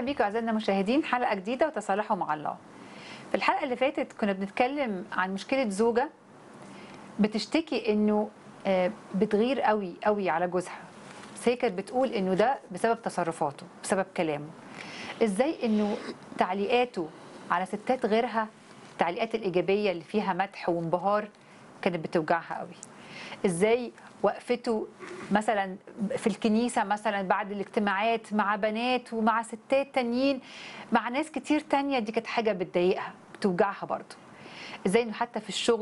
بيكم اعزائنا المشاهدين حلقه جديده وتصالحوا مع الله. في الحلقه اللي فاتت كنا بنتكلم عن مشكله زوجه بتشتكي انه آه، بتغير قوي قوي على جوزها. بس هي كانت بتقول انه ده بسبب تصرفاته، بسبب كلامه. ازاي انه تعليقاته على ستات غيرها التعليقات الايجابيه اللي فيها مدح وانبهار كانت بتوجعها قوي. ازاي وقفته مثلا في الكنيسة مثلا بعد الاجتماعات مع بنات ومع ستات تانيين مع ناس كتير تانية دي كانت حاجة بتضايقها بتوجعها برضه ازاي انه حتى في الشغل